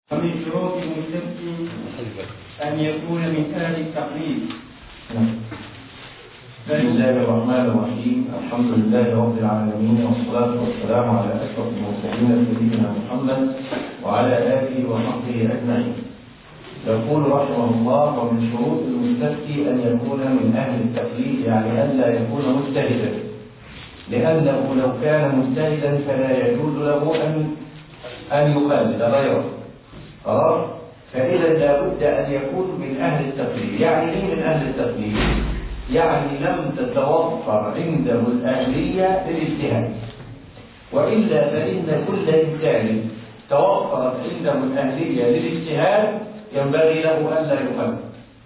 ومن شروط المستفتي أن يكون من أهل التقليد بسم الله الرحمن الرحيم الحمد لله رب العالمين والصلاة والسلام على أشرف المرسلين سيدنا محمد وعلى آله وصحبه أجمعين يقول رحمه الله ومن شروط المستفتي أن يكون من أهل التقليد يعني ألا يكون مجتهدا لأنه لو كان مجتهدا فلا يجوز له أن أن يقلد غيره خلاص فإذا لابد أن يكون من أهل التقليد يعني إيه من أهل التقليد؟ يعني لم تتوفر عنده الأهلية للاجتهاد وإلا فإن كل إنسان توفرت عنده الأهلية للاجتهاد ينبغي له ألا يقلد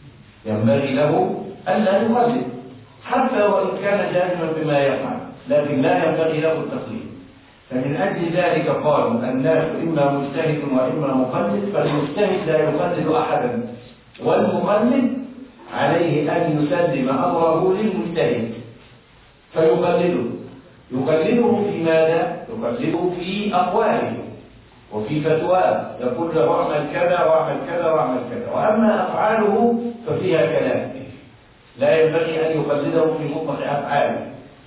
ينبغي له ألا يقلد حتى وإن كان جاهلا بما يفعل لكن لا ينبغي له التقليد فمن أجل ذلك قالوا الناس إما مجتهد وإما مقلد فالمجتهد لا يقلد أحدا والمقلد عليه أن يسلم أمره للمجتهد فيقلده يقلده في ماذا؟ يقلده في أقواله وفي فتواه يقول له اعمل كذا واعمل كذا واعمل كذا وأما أفعاله ففيها كلام لا ينبغي أن يقلده في مطلق أفعاله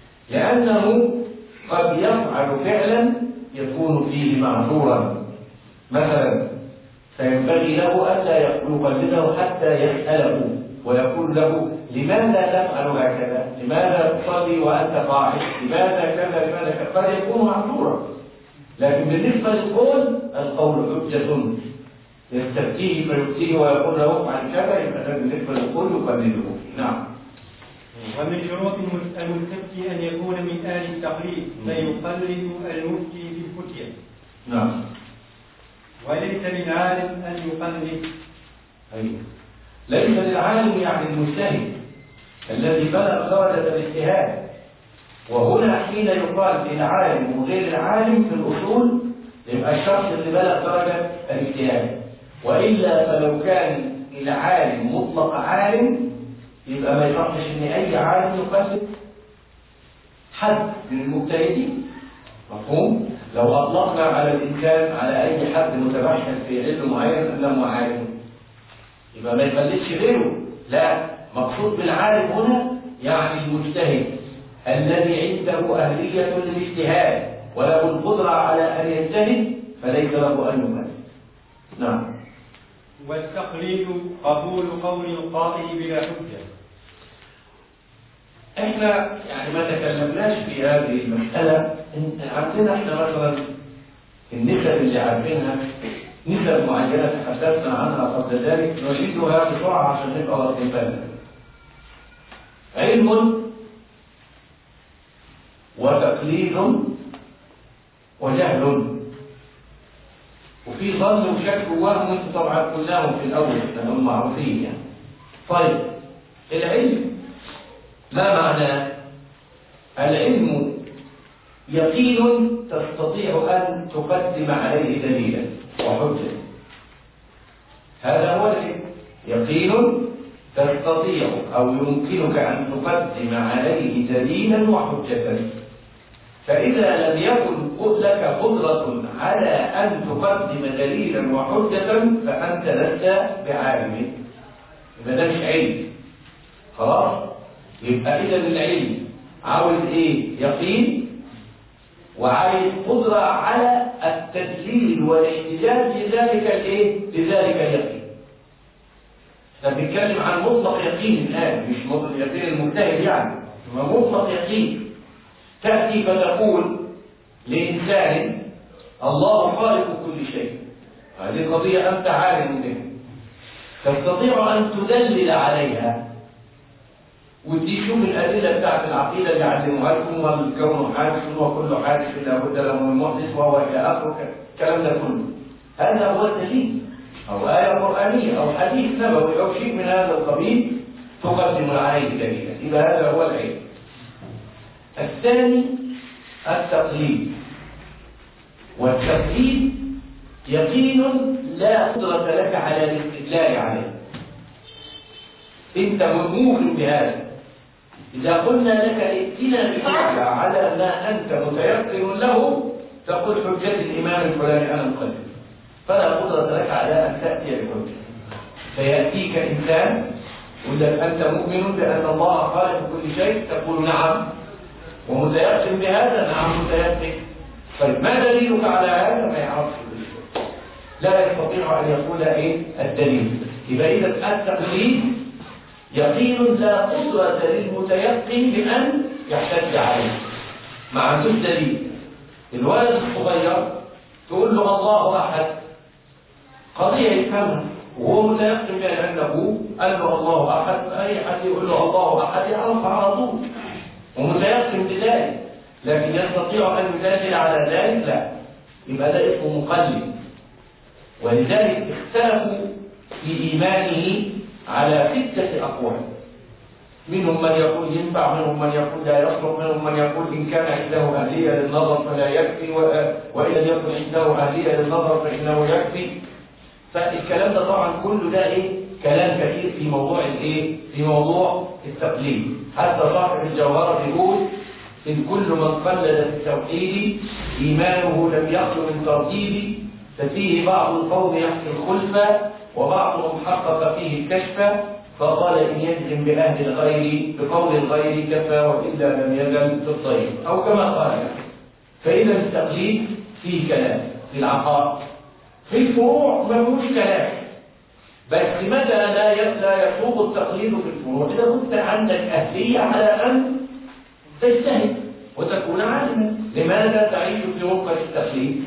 لأنه قد يفعل فعلا يكون فيه معذورا مثلا فينبغي له ألا يقلده حتى يسأله ويقول له لماذا تفعل هكذا؟ لماذا تصلي وأنت قاعد؟ لماذا كذا؟ لماذا كذا؟ قد يكون معذورا لكن بالنسبة للقول القول حجة يستفتيه فيفتيه ويقول له افعل كذا يبقى بالنسبة للقول يقلده نعم ومن شروط المستفتي أن يكون من أهل التقليد فيقلد المفتي في الفتية نعم وليس للعالم أن يقلد أيوه ليس للعالم يعني المجتهد الذي بلغ درجة الاجتهاد وهنا حين يقال للعالم وغير العالم في الأصول يبقى الشخص اللي بلغ درجة الاجتهاد وإلا فلو كان العالم مطلق عالم يبقى ما يصحش ان اي عالم يقلد حد من المجتهدين مفهوم لو اطلقنا على الانسان على اي حد متبحث في علم معين انه عالم يبقى ما يقلدش غيره لا مقصود بالعالم هنا يعني المجتهد الذي عنده اهليه للاجتهاد وله القدره على ان يجتهد فليس له ان يقلد نعم والتقليد قبول قول القائل بلا حجة احنا يعني ما تكلمناش في هذه المسألة عندنا احنا مثلا النسب اللي عارفينها نسب معينة تحدثنا عنها قبل ذلك نعيدها بسرعة عشان نبقى واخدين بالنا علم وتقليد وجهل وفي ظن وشك وهم انتم طبعا قلناهم في الاول لانهم معروفين يعني. طيب العلم ما معنى العلم يقين تستطيع ان تقدم عليه دليلا وحجه هذا هو العلم يقين تستطيع او يمكنك ان تقدم عليه دليلا وحجه فإذا لم يكن لك قدرة على أن تقدم دليلا وحجة فأنت لست بعالم يبقى ده مش علم خلاص يبقى إذا العلم عاوز إيه؟ يقين وعايز قدرة على التدليل والاحتجاج لذلك الإيه؟ لذلك اليقين احنا بنتكلم عن مطلق يقين الآن مش مطلق يقين المجتهد يعني مطلق يقين تأتي فتقول لإنسان الله خالق كل شيء هذه قضية أنت عالم بها تستطيع أن تدلل عليها ودي شوف الأدلة بتاعت العقيدة اللي علموها لكم والكون حادث وكل حادث لا بد له من محدث وهو إلى آخره الكلام ده كله هذا هو الدليل أو آية قرآنية أو حديث نبوي أو شيء من هذا القبيل تقدم عليه دليلا إذا هذا هو العلم الثاني التقليد والتقليد يقين لا قدرة لك على الاستدلال عليه انت مؤمن بهذا اذا قلنا لك ائتنا بحجة على ما انت متيقن له تقول حجة الامام الفلاني انا مقلد فلا قدرة لك على بعد أن تأتي الحجة فيأتيك إنسان يقول لك أنت مؤمن بأن الله خالق كل شيء تقول نعم ومتيقن بهذا نعم متيقن طيب ما دليلك على هذا ما يعرفش لا يستطيع أن يقول إيه الدليل يبقى إذا التقليد يقين لا قدرة للمتيقن بأن يحتج عليه ما عندوش دليل الولد الصغير تقول له الله أحد قضية يفهمها وهو متيقن بأن أنه قال له الله أحد أي حد يقول له الله أحد يعرف على طول ومتيقن بذلك لكن يستطيع أن يدلل على ذلك لا يبقى ده اسمه مقلد ولذلك اختلفوا في إيمانه على ستة أقوال منهم من يقول ينفع منهم من يقول لا يصلح منهم من يقول إن كان عنده أهلية للنظر فلا يكفي وإن لم يكن عنده أهلية للنظر فإنه يكفي فالكلام ده طبعا كله ده إيه كلام كثير في موضوع الإيه في موضوع التقليد حتى صاحب الجوهرة بيقول إن كل من قلد في التوحيد إيمانه لم يخلو من ترتيب ففيه بعض القوم يحكي الخلفة وبعضهم حقق فيه الكشف فقال إن يجزم بأهل الغير بقول الغير كفى وإلا لم يزل في الطيب أو كما قال فإذا التقليد فيه كلام في العقائد في الفروع ملوش كلام بس متى لا لا يسوق التقليد في الفروع إذا كنت عندك أهلية على أن تجتهد وتكون عالما لماذا تعيش في غرفة التقليد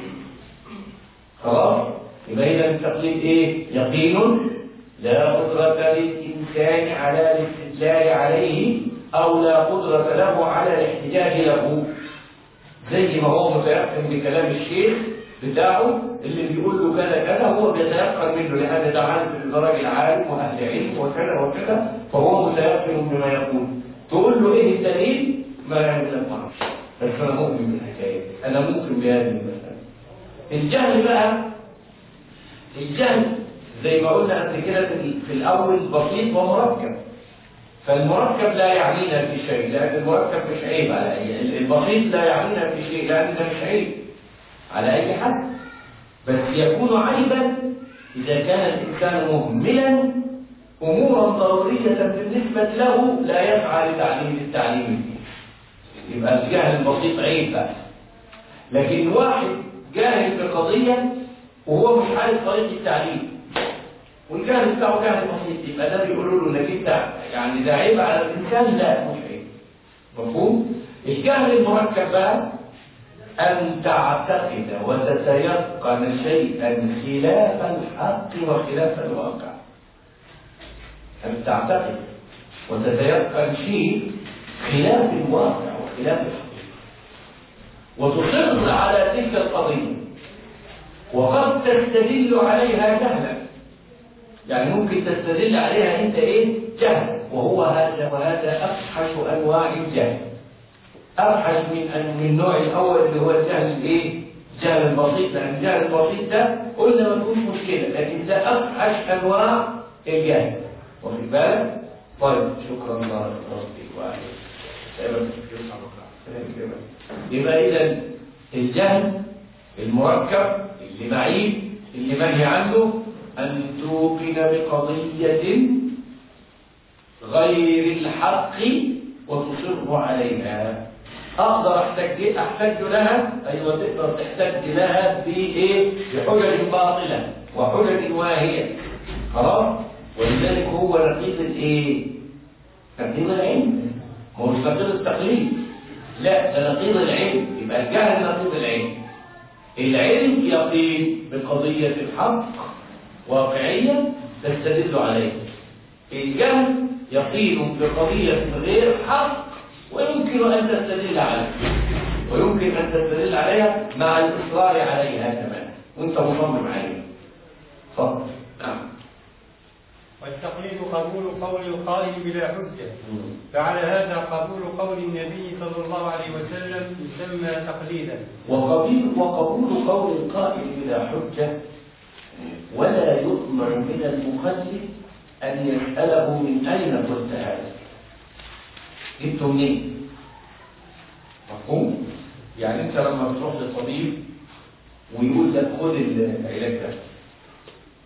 خلاص يبقى إذا التقليد إيه يقين لا قدرة للإنسان على الاستدلال عليه أو لا قدرة له على الاحتجاج له زي ما هو متيقن بكلام الشيخ بتاعه اللي بيقول له كذا كذا هو بيتيقن منه لأن ده عالم ده راجل عالم وأهل علم وكذا وكذا فهو متيقن بما يقول تقول له إيه الدليل؟ ما يعمل لك معرفش بس أنا مؤمن بالحكاية أنا مؤمن بهذه المسألة الجهل بقى الجهل زي ما قلنا قبل كده في الأول بسيط ومركب فالمركب لا يعنينا في شيء لأن المركب مش عيب على أي البسيط لا يعنينا في شيء لأن ده مش عيب على أي حد بس يكون عيبا إذا كان الإنسان مهملا أمورا ضرورية بالنسبة له لا يسعى لتعليم التعليم يبقى الجهل البسيط عيب بقى لكن واحد جاهل بقضية وهو مش عارف طريقة التعليم والجهل بتاعه جهل بسيط يبقى ده بيقولوا له انك انت يعني ده عيب على الانسان لا مش عيب مفهوم؟ الجهل المركب بقى ان تعتقد وتتيقن شيئا خلاف الحق وخلاف الواقع ان تعتقد وتتيقن شيء خلاف الواقع وخلاف الحق وتصر على تلك القضيه وقد تستدل عليها جهلا يعني ممكن تستدل عليها انت ايه جهل وهو هذا وهذا افحش انواع الجهل افحش من أن من النوع الاول اللي هو الجهل الايه الجهل البسيط لان الجهل البسيط ده قلنا ما فيهوش مشكله لكن ده افحش انواع الجهل واخد بالك طيب شكرا بارك الله فيك وعليك يبقى اذا الجهل المركب اللي معيب اللي منهي عنه أن توقن بقضية غير الحق وتصر عليها أقدر أحتج أحتج لها أيوة تقدر تحتج لها بإيه؟ بحجج باطلة وحجج واهية خلاص؟ ولذلك هو نقيض الإيه؟ نقيض العلم هو مش نقيض التقليد لا ده نقيض العلم يبقى الجهل نقيض العلم العلم يقين بقضية الحق واقعية تستدل عليه الجهل يقين بقضية غير حق ويمكن أن تستدل عليها ويمكن أن تستدل عليها مع الإصرار عليها كمان وأنت مصمم عليها تفضل نعم والتقليد قبول قول القائل بلا حجة فعلى هذا قبول قول النبي صلى الله عليه وسلم يسمى تقليدا وقبول وقبول قول القائل بلا حجة ولا يؤمر من المخلف أن يسأله من أين قلت هذا جبته منين مفهوم يعني أنت لما بتروح للطبيب ويقول لك خد العلاج ده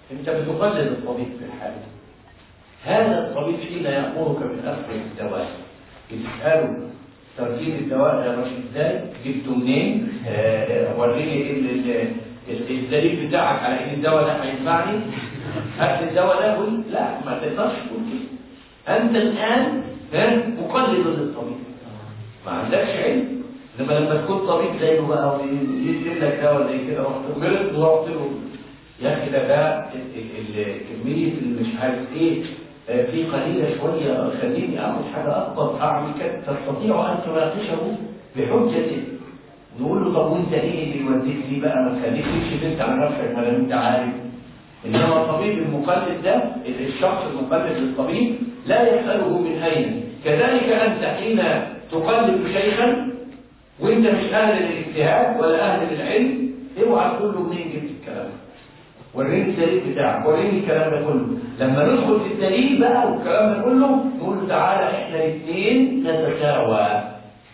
انت بتقلد الطبيب في الحالة هذا الطبيب حين يأمرك بأخذ الدواء بتسأله تركيب الدواء ده ماشي ازاي جبته منين آه، وريني ال- ال- ال- الدليل بتاعك على ان الدواء ده هينفعني اخذ الدواء ده قول لا ما تقدرش تقول كده انت الان ها مقلد للطبيب ما عندكش علم انما لما تكون طبيب زيه بقى ويكتب لك دواء زي كده رحت غلط ورحت له يا اخي ده ده ال- ال- ال- كميه اللي مش عارف ايه آه، في قليله شويه خليني اخد حاجه اكبر اعمل كده تستطيع ان تناقشه بحجه نقول له طب وانت ايه اللي يوديك ليه بقى ما تخليك تكشف انت على نفسك ما دام انت عارف انما الطبيب المقلد ده الشخص المقلد للطبيب لا يساله من اين كذلك انت حين تقلد شيخا وانت مش اهل للاجتهاد ولا اهل للعلم اوعى تقول له منين جبت الكلام ده وريني الدليل بتاعك وريني الكلام ده كله لما ندخل في الدليل بقى والكلام ده كله نقول له تعالى احنا الاثنين نتساوى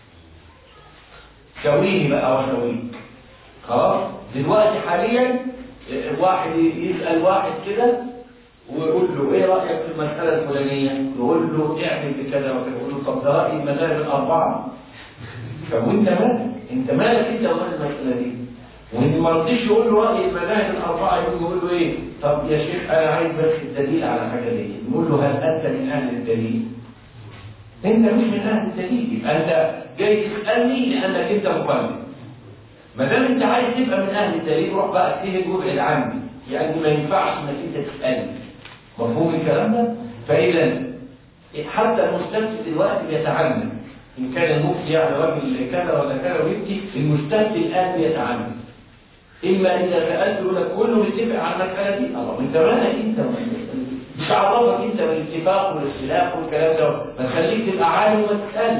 سويني بقى وسويك خلاص دلوقتي حاليا اه، واحد يسال واحد كده ويقول له ايه رايك في المساله الفلانيه يقول له اعمل بكذا وكذا يقول له طب ده راي المذاهب الاربعه طب وانت مالك انت مالك انت ومال المساله دي وان ما رضيش يقول له راي المذاهب الاربعه يقول يقول له ايه طب يا شيخ انا عايز بس الدليل على حاجه دي نقول له هل انت من اهل الدليل انت مش من اهل الدليل يبقى انت جاي تسالني لانك انت مقلد ما دام انت عايز تبقى من اهل الدليل روح بقى اجتهد وابعد عني يعني ما ينفعش انك انت تسالني مفهوم الكلام ده فاذا حتى المستفتي دلوقتي بيتعلم ان كان المفتي يعني راجل كذا ولا كذا ويفتي المستفتي الان بيتعلم اما اذا سالت يقول لك كله متفق على المساله دي الله انت مالك انت مش عرفك انت بالاتفاق والاختلاف والكلام ده ما تخليك تبقى عالم وما تسالش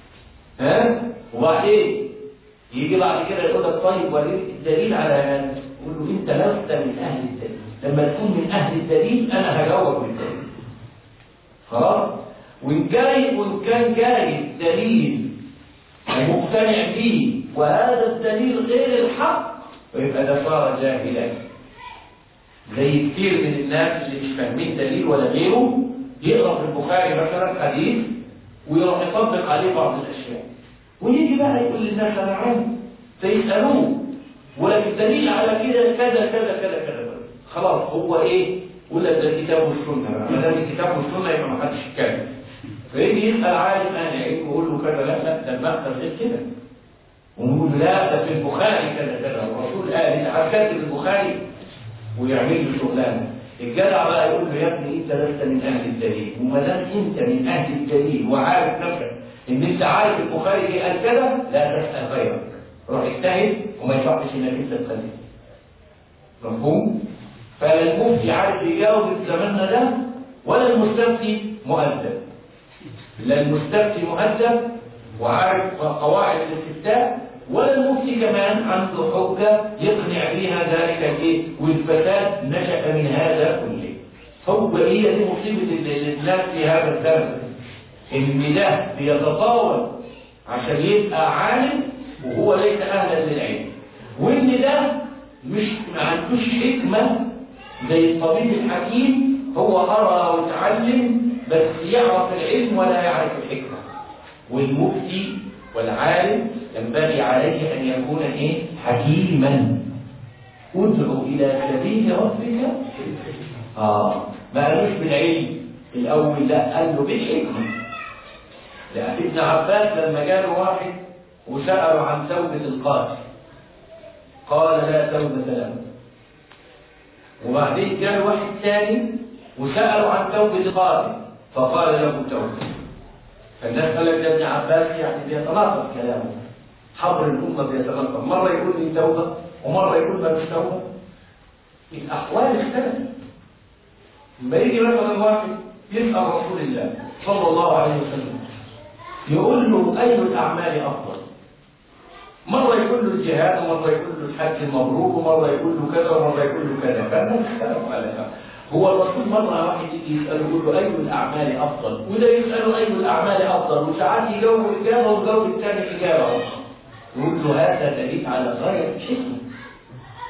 ها وبعدين يجي بعد كده يقول لك طيب وريني الدليل على هذا يقول له انت لست من اهل الدليل لما تكون من اهل الدليل انا هجاوبك بالدليل خلاص وان جاي وان كان جاي دليل ومقتنع به وهذا الدليل غير الحق ويبقى ده صار جاهلا زي كتير من الناس اللي مش فاهمين دليل ولا غيره يقرا في البخاري مثلا حديث ويروح يطبق عليه بعض الاشياء ويجي بقى يقول للناس انا عالم فيسالوه ولكن الدليل على كده كذا كذا كذا كذا خلاص هو ايه؟ يقول لك ده الكتاب والسنه ما دام الكتاب والسنه يبقى ما حدش يتكلم فيجي يسال عالم اهل علم ويقول له كذا لا لا ده المأخذ غير كده ونقول له لا ده في البخاري كذا كذا والرسول قال انت كاتب البخاري ويعمل له شغلانه الجدع بقى يقول له يا ابني انت لست من اهل الدليل وما دام انت من اهل الدليل وعارف نفسك ان انت عارف البخاري ايه قال كذا لا تسال غيرك روح اجتهد وما ينفعش انك انت تقلد مفهوم؟ فلا المفتي عارف يجاوب في زماننا ده ولا المستفتي مؤدب لا المستفتي مؤدب وعارف قواعد الاستفتاء ولا المفتي كمان عنده حجة يقنع بها ذلك الايه والفساد نشأ من هذا كله هو هي دي مصيبة الناس في هذا الزمن ان ده بيتطاول عشان يبقى عالم وهو ليس اهلا للعلم وان ده مش ما عندوش حكمة زي الطبيب الحكيم هو قرأ وتعلم بس يعرف العلم ولا يعرف الحكمة والمفتي والعالم ينبغي عليه أن يكون إيه؟ حكيما ادعو إلى سبيل ربك آه ما قالوش بالعلم الأول لا قال له بالحكمة لأن ابن عباس لما جاله واحد وسأله عن توبة القاتل قال لا توبة له وبعدين جاء واحد ثاني وسأله عن توبة القاتل فقال له توبة فالناس قال لك ده ابن عباس يعني بيتناقض كلامه حضر الأمة بيتناقض مرة يقول لي توبة ومرة يقول ما مش توبة الأحوال اختلفت لما يجي مثلا واحد يسأل رسول الله صلى الله عليه وسلم يقول له أي الأعمال أفضل مرة يقول له الجهاد ومرة يقول له الحج المبرور ومرة يقول له كذا ومرة يقول له كذا فالناس اختلفوا على هذا هو الرسول مرة واحد يجي يسأله يقول له أي الأعمال أفضل وده يسأله أي الأعمال أفضل وساعات يجاوب إجابة ويجاوب الثاني إجابة أخرى يقول له هذا دليل على غاية الحكمة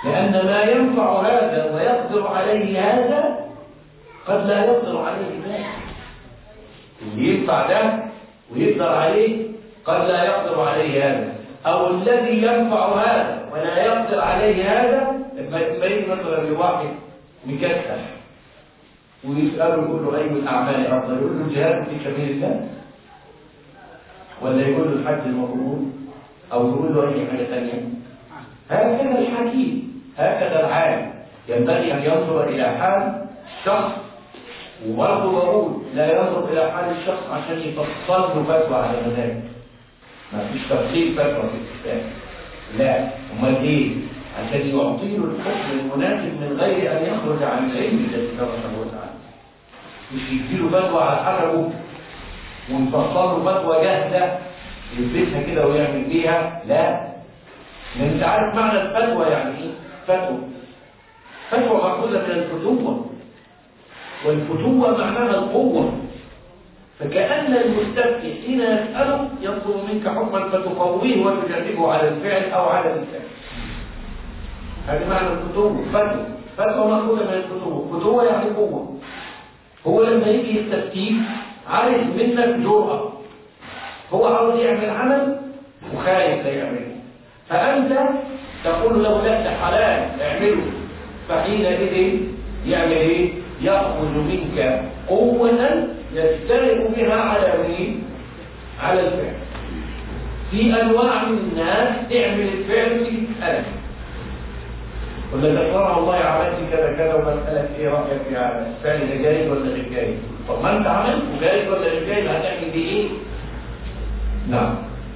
لأن ما ينفع هذا ويقدر عليه هذا قد لا يقدر عليه ذاك اللي ينفع ده ويقدر عليه قد لا يقدر عليه هذا أو الذي ينفع هذا ولا يقدر عليه هذا لما يجي مثلا لواحد مكسح ويسأله يقول له أي الأعمال أفضل يقول له الجهاد في سبيل الله ولا يقول له الحج المبرور أو يقول له أي حاجة ثانية هكذا الحكيم هكذا العالم ينبغي أن ينظر إلى حال الشخص وبرضه بقول لا ينظر إلى حال الشخص عشان يفصل له فتوى على مزاجه ما فيش تفصيل فتوى في الكتاب لا امال ايه عشان يعطي له الحكم المناسب من غير ان يخرج عن العلم الذي درسه وتعالى مش يديله فتوى على حسبه ونفصل له فتوى جاهزه يثبتها كده ويعمل بيها لا لان انت عارف معنى الفتوى يعني ايه فتوى فتوى مأخوذة من الفتوة والفتوة معناها القوة فكأن المستفتي حين يسأله يطلب منك حكما فتقويه وتجربه على الفعل أو على الفعل هذا معنى الفتوة فتوى فتوى مأخوذة من الفتوة فتوة يعني قوة هو لما يجي يستفتيك عايز منك جرأة هو عاوز يعمل عمل وخايف لا يعمله فأنت تقول له لا ده حلال اعمله فحينئذ يعمل ايه؟ يأخذ منك قوة يسترق بها على مين؟ على الفعل في أنواع من الناس تعمل الفعل في ألم ولا تقرأ والله عملت كذا كذا وبسألك ايه رأيك في هذا الفعل ده جايز ولا غير جايز طب ما انت عملت جايز ولا غير جايز هتعمل بيه ايه؟ نعم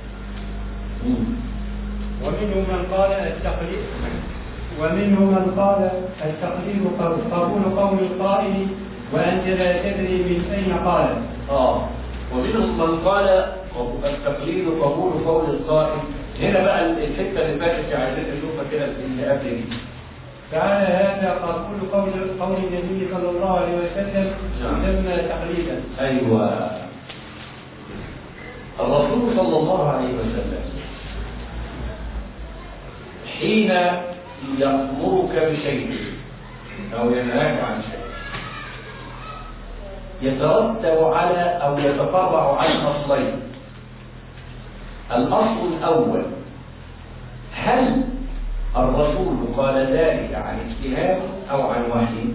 ومنهم من قال التقليد ومنهم من قال التقليد قبول قول القائل وأنت لا تدري من أين قال اه ومنهم من قال التقليد قبول قول القائل هنا بقى الحته اللي فاتت عايزين نشوفها كده اللي قبل دي فعلى هذا قبول قول قول النبي صلى الله عليه وسلم نعم. يسمى تقليدا ايوه الرسول صلى الله عليه وسلم حين يأمرك بشيء أو ينهاك عن شيء يترتب على أو يتفرع عن أصلين الأصل الأول هل الرسول قال ذلك عن اجتهاد أو عن وحي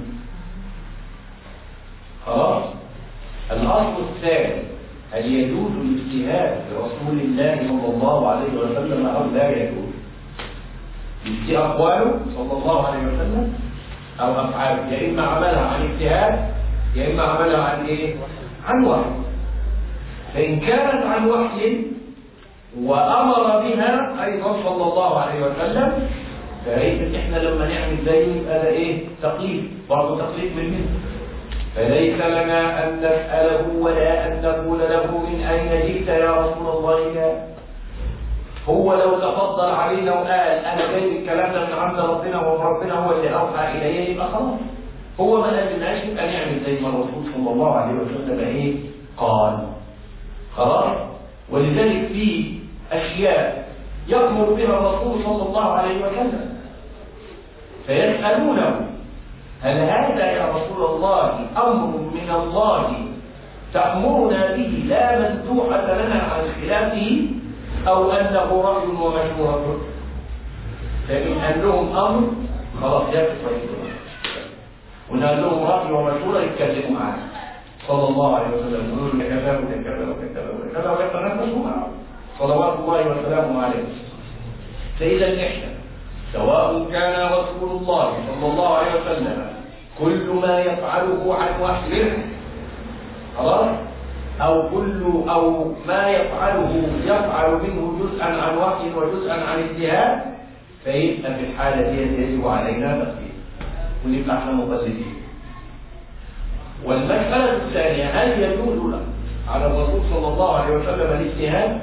خلاص الأصل الثاني هل يجوز الاجتهاد لرسول الله صلى الله عليه وسلم أو لا يجوز في أقواله صلى الله عليه وسلم أو أفعاله يا إما عملها عن اجتهاد يا إما عملها عن إيه؟ عن وحي فإن كانت عن وحي وأمر بها أيضا صلى الله عليه وسلم فليس إحنا لما نعمل زيه يبقى ده إيه؟ تقليد برضه تقليد من منه فليس لنا أن نسأله ولا أن نقول له من أين جئت يا رسول الله لا هو لو تفضل علينا وقال أنا جايب الكلام ده من عند ربنا وربنا هو اللي أوحى إليه يبقى خلاص هو ما قالناش يبقى نعمل زي ما الرسول صلى الله عليه وسلم إيه قال خلاص ولذلك في أشياء يأمر بها الرسول صلى الله عليه وسلم فيسألونه هل هذا يا رسول الله أمر من الله تأمرنا به لا مندوحة لنا عن خلافه أو أنه رأي ومشورة لكن قال لهم أمر خلاص يكفي ويكفي ونقال لهم رأي ومشورة يتكلموا معاه صلى الله عليه وسلم يقولوا لك كذا وكذا وكذا وكذا ويتنافسوا معه صلوات الله وسلامه عليه فإذا نحن سواء كان رسول الله صلى الله عليه وسلم كل ما يفعله عن وحي خلاص أو كل أو ما يفعله يفعل منه جزءا عن وحي وجزءا عن اجتهاد فيبقى في الحالة دي يجب علينا تقليد ونبقى احنا مقلدين والمسألة الثانية هل يجوز على الرسول صلى الله عليه وسلم الاجتهاد؟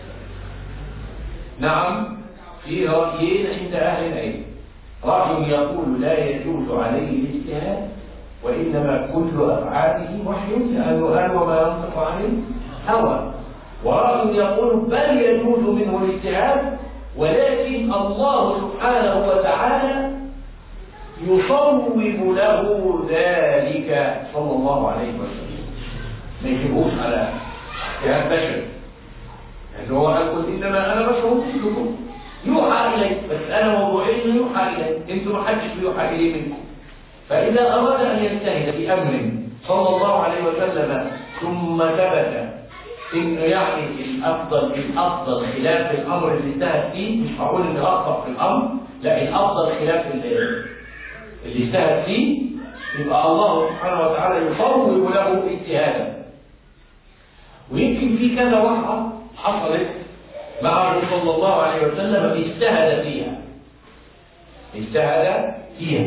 نعم في رأيين عند أهل العلم رأي يقول لا يجوز عليه الاجتهاد وإنما كل أفعاله وحي لأنه قال وما ينطق عن الهوى ورأي يقول بل يجوز منه الاجتهاد ولكن الله سبحانه وتعالى يصوب له ذلك صلى الله عليه وسلم ما يجيبوش على اجتهاد بشري يعني هو قال انما انا بشر مثلكم يوحى الي بس انا موضوعي انه يوحى الي انتم ما حدش بيوحى الي منكم فاذا اراد ان يجتهد في امر صلى الله عليه وسلم ثم ثبت انه يعني الافضل الافضل خلاف الامر اللي انتهت فيه مش هقول ان اخطا في الامر لا الافضل خلاف اللي, اللي اجتهد فيه يبقى الله سبحانه وتعالى يصوب له اجتهادا ويمكن في كذا وقعه حصلت معه صلى الله عليه وسلم اجتهد فيها اجتهد فيها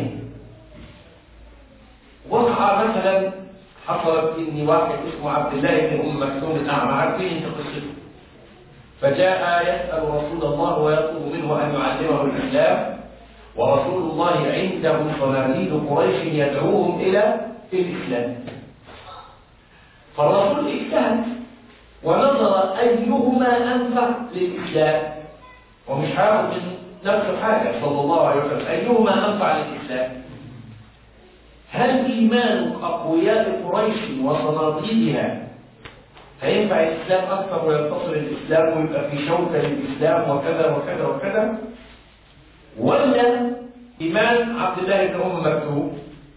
وقع مثلا حصلت ان واحد اسمه عبد الله بن ام مكتوم الاعمى عارفين انت قصته فجاء يسال رسول الله ويطلب منه ان يعلمه الاسلام ورسول الله عنده صناديد قريش يدعوهم الى الاسلام فالرسول اجتهد ونظر ايهما انفع للاسلام ومش هياخد من نفسه حاجه صلى الله عليه وسلم ايهما انفع للاسلام هل إيمان أقوياء قريش وصناديدها هينفع الإسلام أكثر وينتصر الإسلام ويبقى في شوكة للإسلام وكذا وكذا وكذا ولا إيمان عبد الله بن أم مكتوب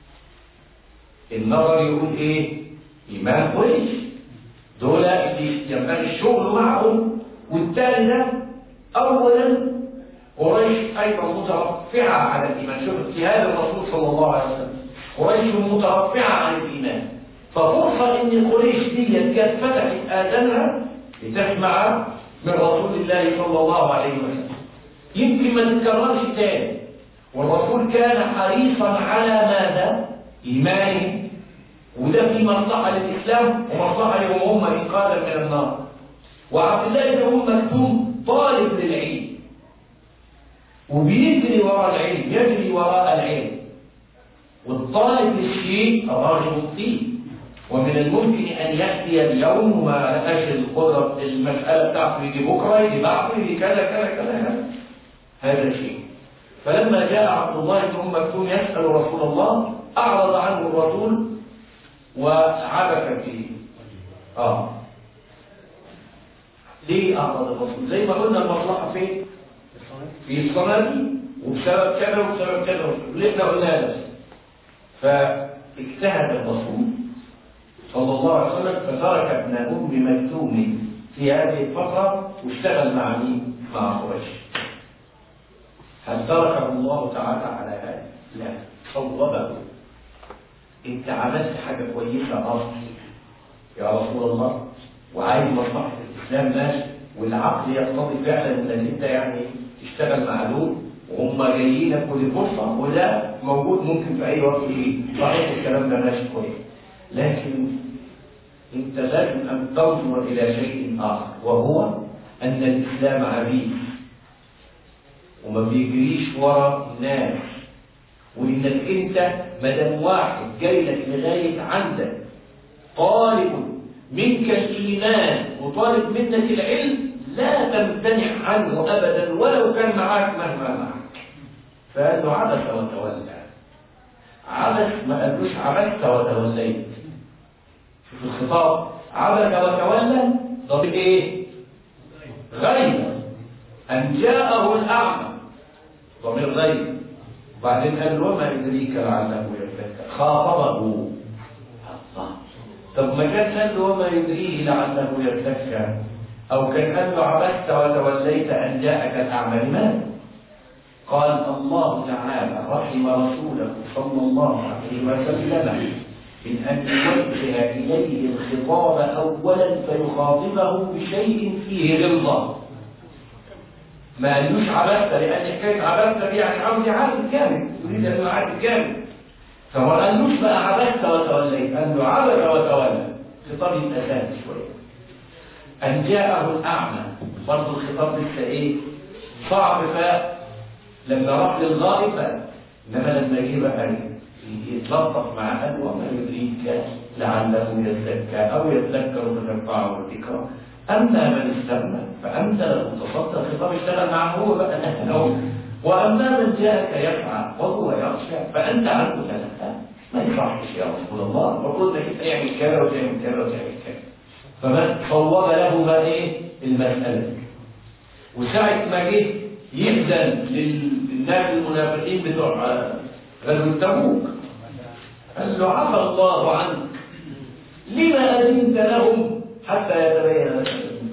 النظر يقول إيه؟ إيمان قريش دول اللي ينبغي الشغل معهم والتاني ده أولا قريش أيضا مترفعة على الإيمان شوف اجتهاد الرسول صلى الله عليه وسلم قريش مترفعة عن الإيمان ففرصة إن قريش دي كانت فتحت آذانها لتسمع من رسول الله صلى الله عليه وسلم يمكن ما تتكررش تاني والرسول كان حريصا على ماذا؟ إيمانه وده في مصلحة للإسلام ومصلحة لهم هم إنقاذا من النار وعبد الله بن أم مكتوم طالب للعلم وبيجري وراء العلم يجري وراء العلم والطالب للشيء راغب فيه ومن الممكن ان ياتي اليوم وما لقاش القدره المساله بتاعته يجي بكره يجي بعده يجي كذا كذا كذا هذا شيء فلما جاء عبد الله بن ام مكتوم يسال رسول الله اعرض عنه الرسول وعبث فيه اه ليه اعرض الرسول زي ما قلنا المصلحه فين في الصناديق وبسبب كذا وبسبب كذا اللي احنا قلناه بس فاجتهد الرسول صلى الله عليه وسلم فترك ابن ام مكتوم في هذه الفتره واشتغل مع مين؟ مع قريش. هل تركه الله تعالى على هذا؟ لا صوبه. انت عملت حاجه كويسه اه يا رسول الله وعايز مصلحه الاسلام ماشي والعقل يقتضي فعلا انك انت يعني تشتغل مع دول وهم جايين لك كل فرصه وده موجود ممكن في اي وقت يجي صحيح الكلام ده ماشي كويس لكن انت لازم ان تنظر الى شيء اخر وهو ان الاسلام عبيد وما بيجريش ورا الناس وانك انت ما دام واحد جاي لك لغايه عندك طالب منك الايمان وطالب منك العلم لا تمتنع عنه ابدا ولو كان معاك مهما معك فقال له عبس وتولى عبس ما قالوش عبست وتوليت شوف الخطاب عبس وتولى طب ايه غيب ان جاءه الاعمى ضمير غيب وبعدين قال له وما يدريك لعله يزكى خاطبه الله طب ما كان قال له وما يدريه لعله يزكى او كان قال له عبست وتوليت ان جاءك الاعمى لماذا قال الله تعالى رحم رسوله صلى الله عليه وسلم من أن يوجه إليه الخطاب أولا فيخاطبه بشيء فيه رضا ما قالوش عبست لأن حكاية عبست دي يعني عاوز عبد كامل يريد أن يعبد كامل فما قالوش بقى عبست وتوليت قال له عبد وتولى خطاب الأساس شوية أن جاءه الأعمى برضه الخطاب لسه إيه صعب فاق لما راح للغائب انما لما جه بقى يتلطف مع قال وما يدريك لعله يزكى او يذكر فتنفعه الذكرى اما من استغنى فانت له تصدق الخطاب اشتغل معه هو بقى هو واما من جاءك يسعى وهو يخشى فانت عنه تنهى ما يصحش يا رسول الله المفروض انك تعمل كذا وتعمل كذا وتعمل كذا فمن صوب له ما ايه المساله وساعه ما جه يأذن للناس المنافقين بتوع غزوه تبوك قال له عفى الله عنك لما أذنت لهم حتى يتبين لك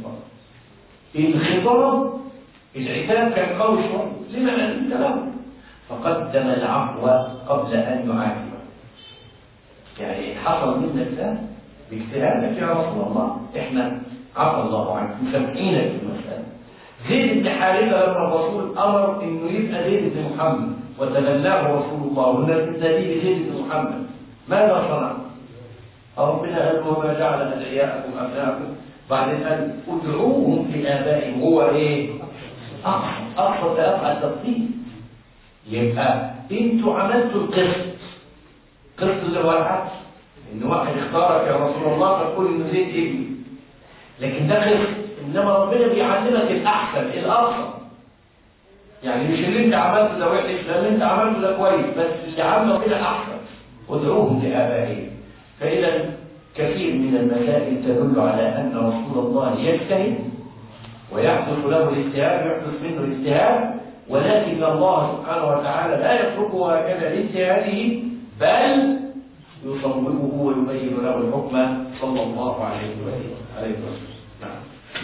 الخطاب العتاب كان قوي شويه لما أذنت لهم فقدم العفو قبل أن يعاتب يعني حصل منك ده باجتهادك يا رسول الله احنا عفى الله عنك مسامحينك في المسألة زيد بن حارثة لما الرسول أمر إنه يبقى زيد بن محمد وتبناه رسول الله والناس بتناديه بزيد بن محمد ماذا صنع؟ ربنا قال وما جعل أدعياءكم أبناءكم بعدين قال ادعوهم لآبائهم هو إيه؟ أقصى أقصى أفعل التفصيل يبقى أنتوا عملتوا القسط قسط اللي هو العدل إن واحد اختارك يا رسول الله فتقول إنه زيد ابني لكن ده قسط إنما ربنا بيعلمك الأحسن الأفضل يعني مش اللي أنت عملته ده وحش لا اللي أنت عملته ده كويس بس اللي عمله كده أحسن ادعوهم لآبائهم فإذا كثير من المسائل تدل على أن رسول الله يجتهد ويحدث له الاجتهاد يحدث منه الاجتهاد ولكن الله سبحانه وتعالى لا يتركه هكذا لاجتهاده بل يصوبه ويبين له الحكم صلى الله عليه وسلم نعم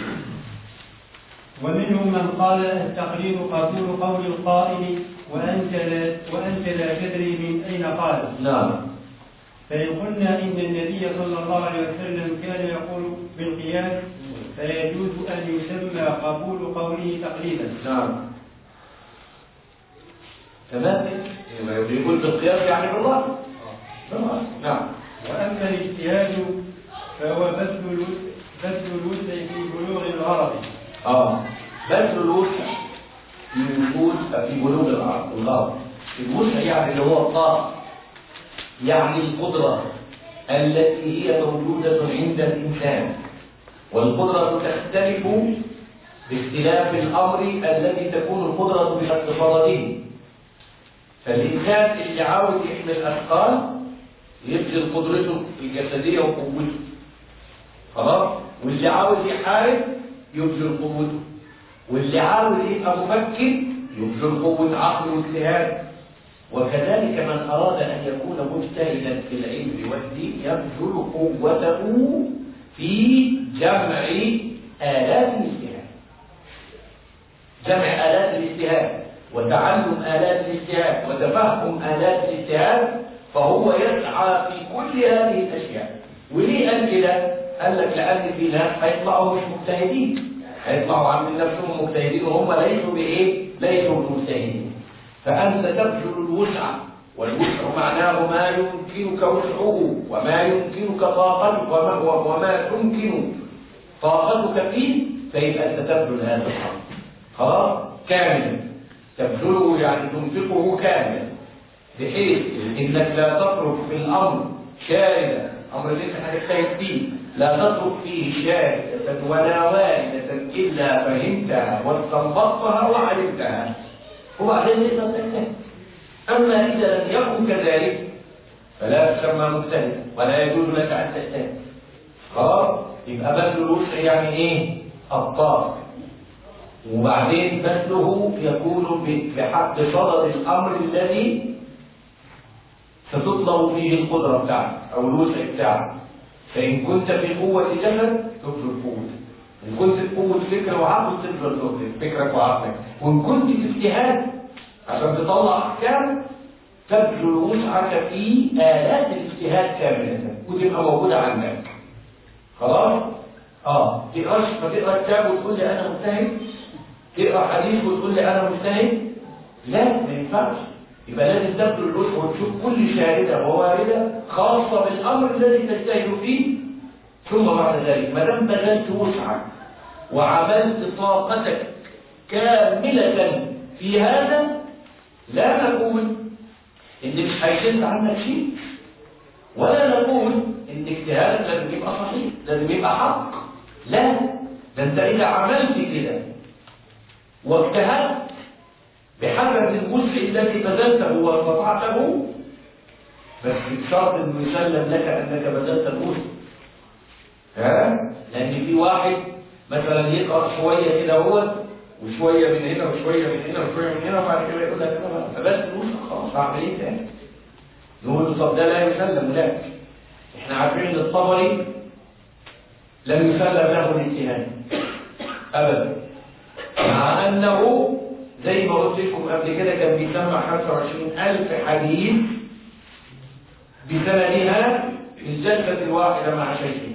ومنهم من قال التقليد قبول قول القائل وأنت لا, وأنت لا تدري من أين قال نعم فإن قلنا إن النبي صلى الله عليه وسلم كان يقول بالقياس فيجوز أن يسمى قبول قوله تقليدا نعم تمام يقول بالقياس يعني بالرأي بالرأي نعم وأما الاجتهاد فهو بذل الوسع بذل الوسع في بلوغ الغرض اه بذل الوسع في وجود في بلوغ الغرض الوسع يعني اللي هو الطاقة يعني القدرة التي هي موجودة عند الإنسان والقدرة تختلف باختلاف الأمر الذي تكون القدرة باقتصاده فالإنسان اللي عاوز يحمل أثقال يبذل قدرته الجسدية وقوته خلاص واللي عاوز يحارب يبذل قوته واللي عاوز يبقى مفكر يبذل قوة عقله واجتهاد وكذلك من أراد أن يكون مجتهدا في العلم والدين يبذل قوته في جمع آلات الاجتهاد جمع آلات الاجتهاد وتعلم آلات الاجتهاد وتفهم آلات الاجتهاد فهو يسعى في كل هذه الأشياء وليه قال كده؟ قال لك لأن في ناس هيطلعوا مش مجتهدين هيطلعوا عاملين نفسهم مجتهدين وهم ليسوا بإيه؟ ليسوا بمجتهدين فأنت تبذل الوسع والوسع معناه ما يمكنك وسعه وما يمكنك طاقتك وما, وما تمكن طاقتك فيه فيبقى أنت تبذل هذا الأمر خلاص كاملا تبذله يعني تنفقه كاملا بحيث انك لا تترك في الامر شاردا امر اللي انت هتجتهد فيه لا تترك فيه شارده ولا وارده الا فهمتها واستنبطتها وعلمتها وبعدين تقدر تجتهد اما اذا لم يكن كذلك فلا تسمى مجتهدا ولا يجوز لك ان تجتهد خلاص يبقى بذل الوسع يعني ايه الطاقه وبعدين بذله يكون بحق صدد الامر الذي ستطلب فيه القدره بتاعتك او الوسع بتاعك فان كنت في قوه جسد تبذل قوتك ان كنت في قوه فكر وعقل تبذل فكرك وعقلك وان كنت في اجتهاد عشان تطلع احكام تبذل وسعك في الات الاجتهاد كامله وتبقى موجوده عندك خلاص اه تقراش ما تقرا كتاب وتقول لي انا مجتهد تقرا حديث وتقول لي انا مجتهد لا ما ينفعش يبقى لازم تبذل الوسع وتشوف كل شاهده ووارده خاصه بالامر الذي تجتهد فيه ثم بعد ذلك ما دام بذلت وسعك وعملت طاقتك كامله في هذا لا نقول ان مش هيزيد عنك شيء ولا نقول ان اجتهادك لازم يبقى صحيح لازم يبقى حق لا ده انت اذا عملت كده واجتهدت بحسب الجزء الذي بذلته واستطعته بس بشرط انه يسلم لك انك بذلت الجزء ها لان في واحد مثلا يقرا شويه كده هو وشويه من هنا وشويه من هنا وشويه من هنا وبعد كده يقول لك انا فبس الجزء خلاص اعمل ايه تاني نقول له طب ده لا يسلم لك احنا عارفين ان الطبري لم يسلم له الاجتهاد ابدا مع انه زي ما قلت لكم قبل كده كان بيسمع 25000 حديث بسندها في الجلسة الواحدة مع شيخه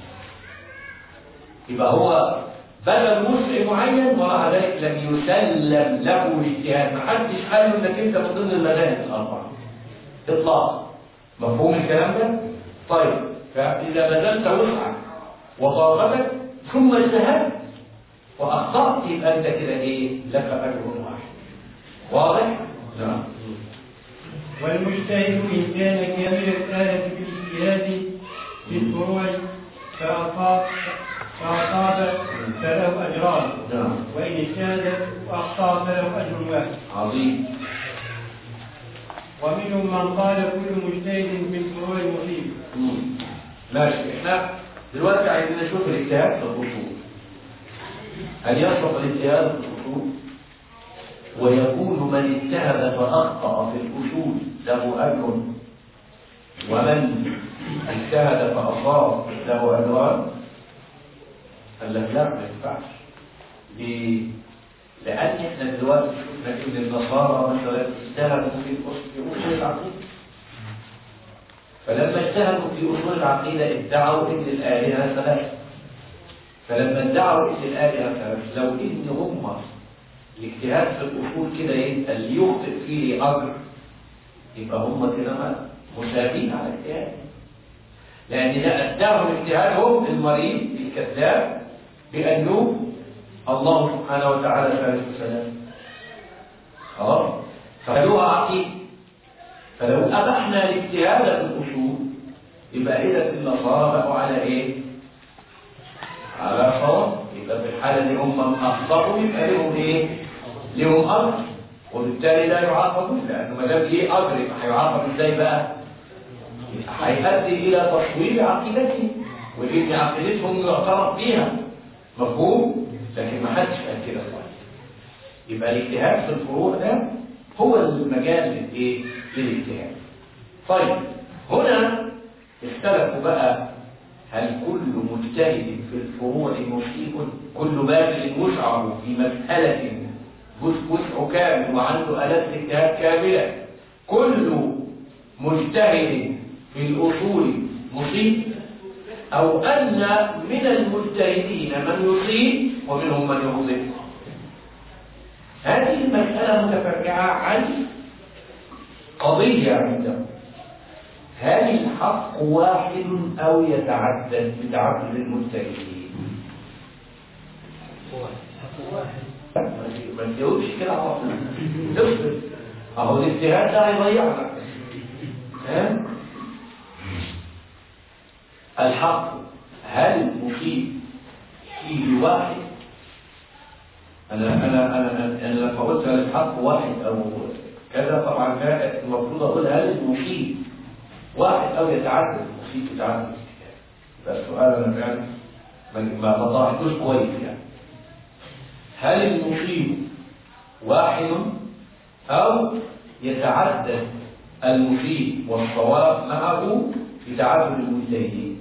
يبقى هو بلغ مسلم معين ومع ذلك لم يسلم له الاجتهاد ما حدش قال له انك انت من ضمن المذاهب الاربعه اطلاق مفهوم الكلام ده طيب فاذا بذلت وسعك وطاقتك ثم اجتهدت واخطات يبقى انت كده ايه لك اجر واحد واضح نعم والمجتهد إن كان كامل الآلة بالاجتهاد في الفروع فأصاب فأصاب فله أجران نعم وإن اجتهد وأخطأ فله أجر واحد عظيم ومنهم من قال كل مجتهد في الفروع مصيب مم. ماشي احنا دلوقتي عايزين نشوف الاجتهاد في الاصول هل يصلح الاجتهاد في الاصول ويكون من اجتهد فاخطا في الاصول له اجر ومن اجتهد فاصاب له اجران قال لك لا ما ينفعش ليه؟ لان احنا دلوقتي شفنا ان النصارى مثلا اجتهدوا في الأصول- في اصول العقيده فلما اجتهدوا في اصول العقيده ادعوا ان الالهه ثلاثه فلما ادعوا ان الالهه ثلاثه لو ان هم الاجتهاد في الاصول كده يبقى اللي يخطئ فيه اجر يبقى هم كده ما- مساوين على الاجتهاد لان ده ادعوا اجتهادهم المريض الكذاب بانه الله سبحانه وتعالى ثالث ثلاثه خلاص فخلوها عقيده فلو أبحنا الاجتهاد في الأصول يبقى إذا النصارى بقوا على إيه؟ على صواب يبقى في الحالة دي هم من أخطأوا يبقى لهم إيه؟ لهم أجر وبالتالي لا يعاقبون لأنه ما دام ليه أجر يبقى هيعاقب إزاي بقى؟ يبقى هيؤدي إلى تصوير عقيدتهم وإن عقيدتهم يعترف بها مفهوم؟ لكن ما حدش قال كده خالص يبقى الاجتهاد في الفروع ده هو المجال للايه للاجتهاد طيب هنا اختلفوا بقى هل كل مجتهد في الفروع مصيب كل باذل وسعه في مسألة وس- وسعه كامل وعنده آلات اجتهاد كاملة كل مجتهد في الأصول مصيب أو أن من المجتهدين من يصيب ومنهم من يخطئ هذه المسألة متفرعة عن قضية عندهم هل الحق واحد أو يتعدد بتعدد المجتهدين؟ ما تجاوبش كده على طول افرض اهو الاجتهاد ده هيضيعنا ها؟ الحق هل مفيد فيه واحد انا انا انا انا, أنا لما قلت هل الحق واحد او كذا طبعا ده المفروض اقول هل المفيد واحد او يتعدد المفيد يتعدد الكتاب ده السؤال انا فعلا ما ما ما طرحتوش كويس يعني هل المفيد واحد او يتعدد المفيد والصواب معه بتعدد المجتهدين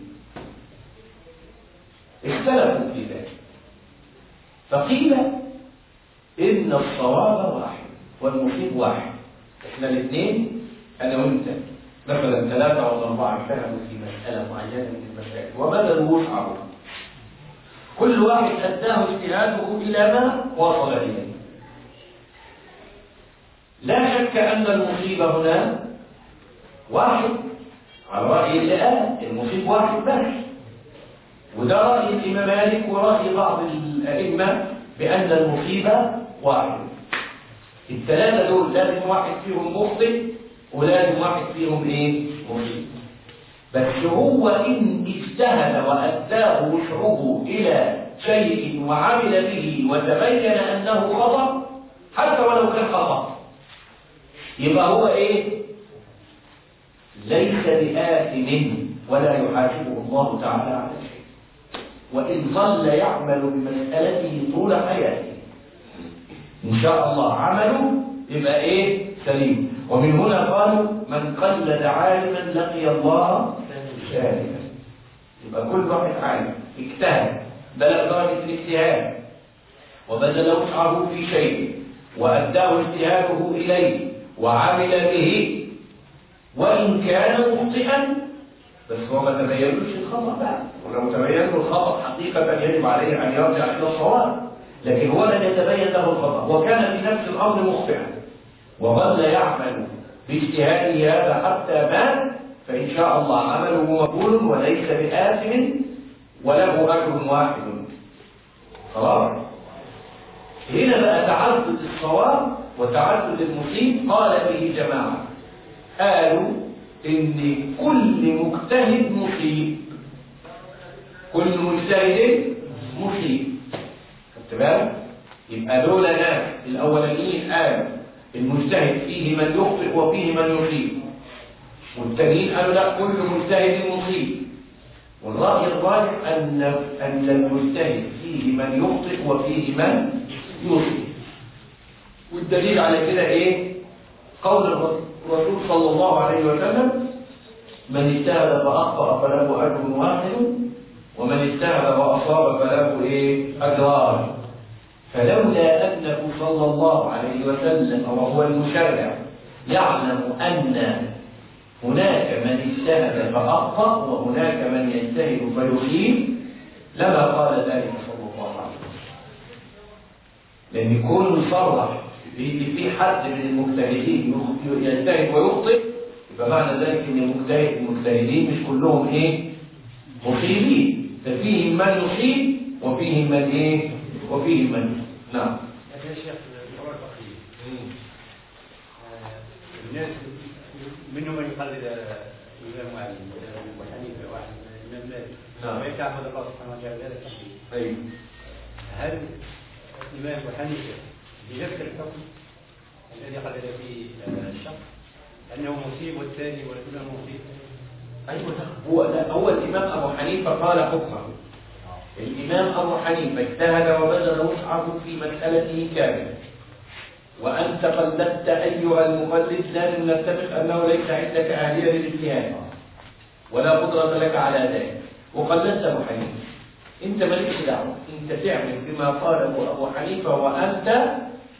اختلفوا في ذلك فقيل إن الصواب واحد والمفيد واحد إحنا الاثنين أنا وأنت مثلا ثلاثة أو أربعة اجتهدوا في مسألة معينة من المسائل وبذلوا وسعهم كل واحد أداه اجتهاده إلى ما وصل إليه لا شك أن المصيب هنا واحد على رأي اللي قال المصيب واحد بس وده رأي الإمام مالك ورأي بعض الأئمة بأن المصيبة واحد الثلاثة دول لازم واحد فيهم مخطئ ولازم واحد فيهم ايه مصيب بس هو إن اجتهد وأداه وشعه إلى شيء وعمل به وتبين أنه خطأ حتى ولو كان خطأ يبقى هو ايه ليس بآثم ولا يحاسبه الله تعالى على شيء وإن ظل يعمل بمسألته طول حياته إن شاء الله عمله يبقى إيه سليم ومن هنا قالوا من قلد عالما لقي الله شاهدا يبقى كل واحد عالم اجتهد بلغ درجة الاجتهاد وبذل وسعه في شيء وأداه اجتهاده إليه وعمل به وإن كان مخطئا بس هو ما تبينوش الخطأ بقى ولو تبين له الخطأ حقيقة يجب عليه أن يرجع إلى الصواب لكن هو لم يتبين له الخطأ وكان في نفس الأمر مخطئا وظل يعمل باجتهاده هذا حتى مات فإن شاء الله عمله مقبول وليس بآثم وله أجر واحد خلاص هنا بقى تعدد الصواب وتعدد المصيب قال به جماعة قالوا إن كل مجتهد مصيب كل مجتهد مصيب خدت بالك؟ يبقى دول ناس الأولانيين قالوا المجتهد فيه من يخطئ وفيه من يصيب والتانيين قالوا لا كل مجتهد مصيب والرأي الراجح أن أن المجتهد فيه من يخطئ وفيه من يصيب والدليل على كده ايه قول الرسول صلى الله عليه وسلم من اجتهد فأخطأ فله أجر واحد ومن اجتهد وأصاب فله ايه أجران فلولا أنه صلى الله عليه وسلم وهو المشرع يعلم أن هناك من اجتهد فأخطأ وهناك من يجتهد فيصيب لما قال ذلك صلى الله عليه وسلم لأن يكون يصرح في في حد من المجتهدين يجتهد ويخطئ يبقى معنى ذلك ان المجتهد المجتهدين مش كلهم ايه مصيبين ففيهم من يصيب وفيهم من ايه وفيهم من نعم يا شيخ الحوار الأخير الناس منهم من يقلد الإمام علي أبو حنيفة واحد الإمام مالك نعم. ويتعبد الله سبحانه وتعالى ذلك ايوه هل الإمام أبو حنيفة بنفس الحكم الذي قلد فيه الشخص أنه مصيب والثاني والإمام مصيب ايوه ده هو لا هو الامام ابو حنيفه قال حكمه الامام ابو حنيفه اجتهد وبذل وسعه في مسالته كامله وانت قلدت ايها المقلد لازم نتفق انه ليس عندك اهليه للاجتهاد ولا قدره لك على ذلك وقلدت ابو حنيفه انت مالكش دعوه انت تعمل بما قاله ابو حنيفه وانت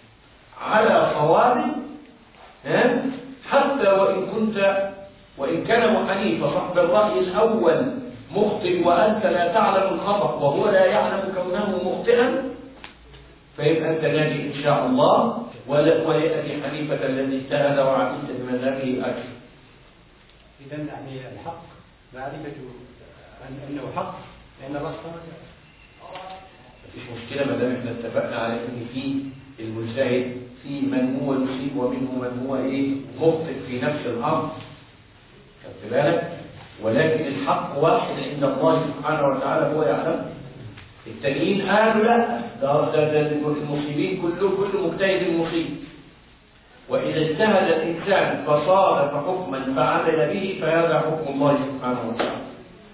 على صواب ها؟ حتى وان كنت وإن كان أبو حنيفة صاحب الرأي الأول مخطئ وأنت لا تعلم الخطأ وهو لا يعلم كونه مخطئا فيبقى أنت ناجي إن شاء الله ولا- ولأبي حنيفة الذي اجتهد وعملت بمذهبه أجر إذا يعني الحق معرفة أن- أنه حق لأن الله سبحانه وتعالى مفيش مشكلة ما دام احنا اتفقنا على إن في المجتهد في من هو يصيب ومنه من هو إيه مخطئ في نفس الأمر خدت بالك ولكن الحق واحد عند الله سبحانه وتعالى هو يعلم التانيين قالوا لا ده ده ده المصيبين كله كل مجتهد مصيب وإذا اجتهد الإنسان فصادف حكما فعمل به فهذا حكم الله سبحانه وتعالى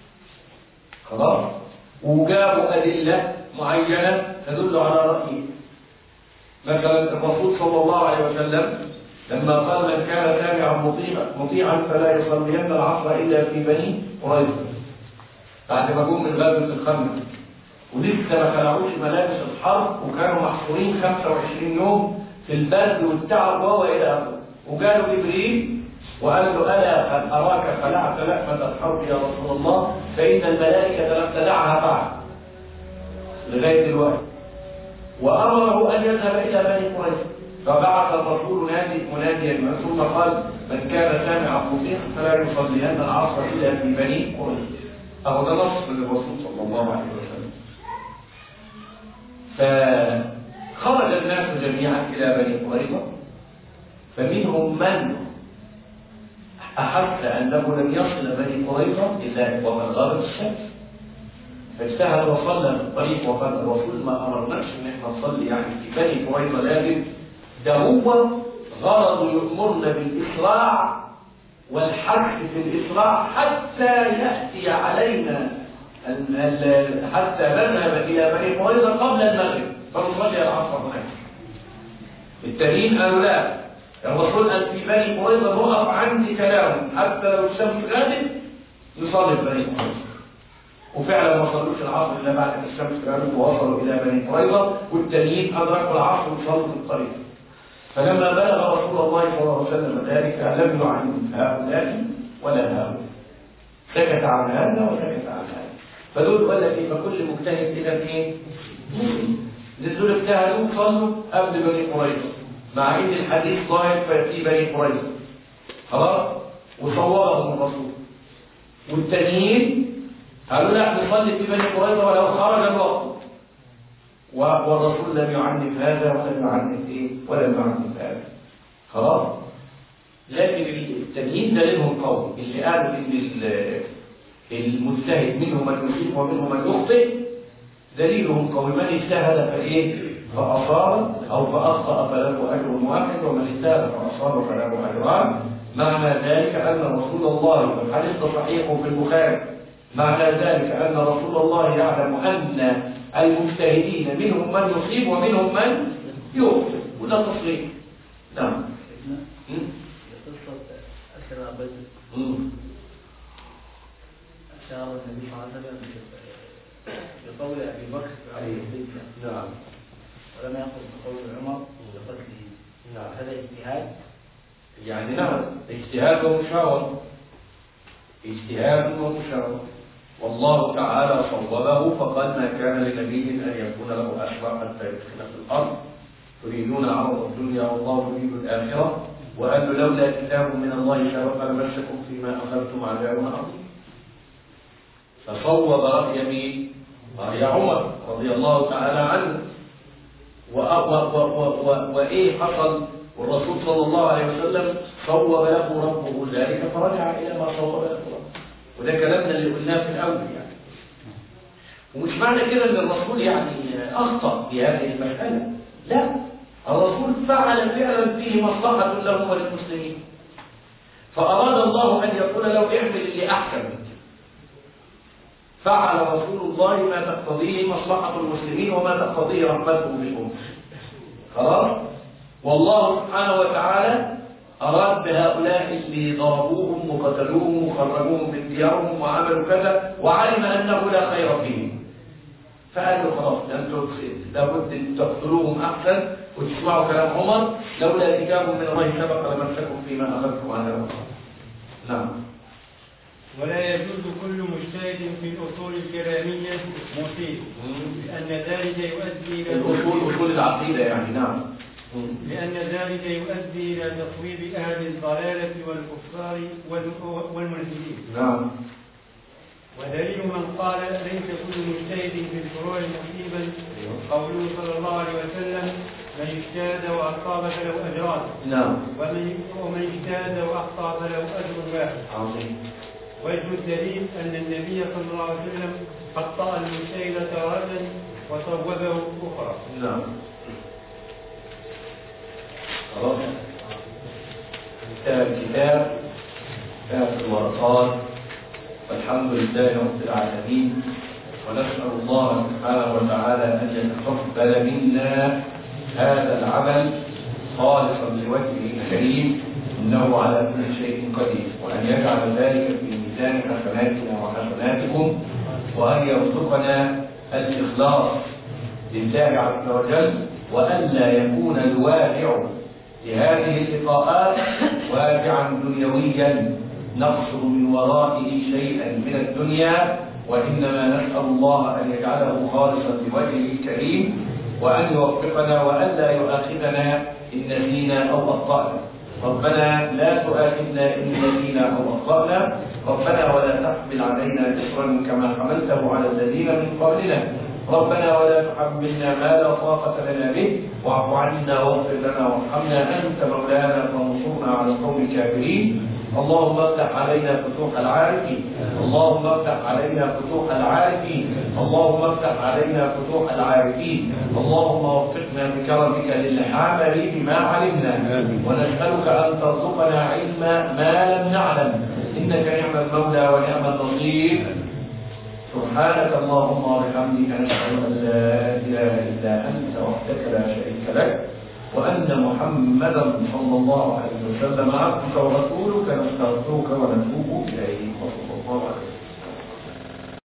خلاص وجابوا أدلة معينة تدل على رأيه مثلا الرسول صلى الله عليه وسلم لما قال من كان سامعا مطيعا مطيعا فلا يصلين العصر الا في بني قريظه بعد ما جم من غزوه الخندق ولسه ما خلعوش ملابس الحرب وكانوا محصورين 25 يوم في البرد والتعب وهو الى اخره وجاله جبريل وقال له الا قد اراك خلعت لأمة الحرب يا رسول الله فان الملائكه لم تدعها بعد لغايه دلوقتي وامره ان يذهب الى بني قريظه فبعث الرسول نادي مناديا ثم قال من كان سامعا مطيعا فلا يصلين العصر الا في بني قريظه اهو ده نص من الرسول صلى الله عليه وسلم فخرج الناس جميعا الى بني قريظه فمنهم من احس انه لم يصل بني قريظه الا وقد غابت الشمس فاجتهد وصلى في الطريق وقال الرسول ما امرناش ان احنا نصلي يعني في بني قريظه لازم ده هو غرض يأمرنا بالإسراع والحث في الإسراع حتى يأتي علينا ال- ال- حتى نذهب إلى بني قريظة قبل المغرب فنصلي العصر هناك التانيين قالوا لا الرسول قال في بني قريظة نقف عند كلامه حتى لو الشمس غابت نصلي في بني قريظة وفعلا ما صلوش العصر الا بعد ما الشمس غابت ووصلوا الى بني قريظة والتانيين ادركوا العصر وصلوا في الطريق فلما بلغ رسول الله صلى الله عليه وسلم ذلك لم يعلم هؤلاء ولا هؤلاء سكت عن هذا وسكت عن هذا فدول قال لك ايه فكل مجتهد اذا ايه نزلوا اجتهدوا صلوا قبل بني قريظه مع ان الحديث ظاهر في بني قريظه خلاص وصورهم الرسول والتانيين قالوا لا نصلي في بني قريظه ولو خرج الوقت و- والرسول لم يعنف هذا ولم يعنف ايه ولم يعنف هذا خلاص لكن التانيين دليلهم قوي اللي قالوا ان ال- المجتهد منهم من يصيب ومنهم من يخطئ دليلهم قوي من اجتهد فايه فاصاب او فاخطا فله اجر واحد ومن اجتهد فاصاب فله اجران معنى ذلك ان رسول الله والحديث صحيح في البخاري معنى ذلك ان رسول الله يعلم ان المجتهدين منهم من يصيب ومنهم من يخطئ وده تصريح نعم م? قصة أسرى بدر م. أشار النبي صلى الله عليه وسلم بقول أبي بكر عليه الفتنة نعم ولم يقل بقول عمر بقتله نعم هذا اجتهاد يعني نعم اجتهاد ومشاورة اجتهاد ومشاورة والله تعالى صوبه فقال ما كان لنبي ان يكون له اسرى حتى يدخل في الارض تريدون عرض الدنيا والله يريد الاخره وقال له لولا كتاب من الله سبق لمسكم فيما اخذتم عذاب عظيم فصوب راي مين؟ راي عمر رضي الله تعالى عنه و- و- و- و- و- وإيه حصل والرسول صلى الله عليه وسلم صوب له ربه ذلك فرجع إلى ما صوب له ربه وده كلامنا اللي قلناه في الأول يعني ومش معنى كده ان الرسول يعني اخطا في هذه المساله لا الرسول فعل فعلا فيه مصلحه له وللمسلمين فاراد الله ان يقول له اعمل اللي احسن منك فعل رسول الله ما تقتضيه مصلحه المسلمين وما تقتضيه رحمته بالامه خلاص والله سبحانه وتعالى أراد بهؤلاء اللي ضربوهم وقتلوهم وخرجوهم من ديارهم وعملوا كذا وعلم أنه لا خير فيهم فقال له خلاص ده انتوا لابد ان تقتلوهم احسن وتسمعوا كلام عمر لولا كتاب من الله سبق لمسكم فيما اخذتم على الله نعم ولا يجوز كل مجتهد في الأصول الكلامية مصيب لأن ذلك يؤدي إلى الاصول اصول العقيده يعني نعم لأن ذلك يؤدي إلى تصويب أهل الضلالة والكفار والم- والملحدين نعم ودليل من قال ليس كل مجتهد في الفروع مصيبا قوله صلى الله عليه وسلم من اجتهد وأصاب فله أجران نعم ومن ومن اجتهد وأخطأ فله أجر واحد عظيم وجه الدليل أن النبي صلى الله عليه وسلم خطأ المجتهد تارة وصوبه أخرى نعم خلاص انتهى الكتاب انتهت الورقات والحمد لله رب العالمين ونسأل الله سبحانه وتعالى أن يتقبل منا هذا العمل خالصا لوجهه الكريم إنه على كل شيء قدير وأن يجعل ذلك في ميزان حسناتنا وحسناتكم وأن يرزقنا الإخلاص لله عز وجل وألا يكون الوادع لهذه اللقاءات وادعا دنيويا نقصد من ورائه شيئا من الدنيا وإنما نسأل الله أن يجعله خالصا لوجهه الكريم وأن يوفقنا وألا يؤاخذنا إن نسينا أو أخطأنا ربنا لا تؤاخذنا إن نسينا أو أخطأنا ربنا ولا تحمل علينا إصرا كما حملته على الذين من قبلنا ربنا ولا تحملنا ما لا طاقة لنا به واعف عنا واغفر لنا وارحمنا أنت مولانا فانصرنا على القوم الكافرين اللهم افتح علينا فتوح العارفين اللهم افتح علينا فتوح العارفين اللهم افتح علينا فتوح العارفين اللهم وفقنا بكرمك للعمل بما علمنا ونسألك أن ترزقنا علما ما لم نعلم إنك نعم المولى ونعم النصير سبحانك اللهم وبحمدك نشهد أن لا إله إلا أنت وحدك لا شريك لك وأن محمدا صلى الله عليه وسلم عبدك ورسولك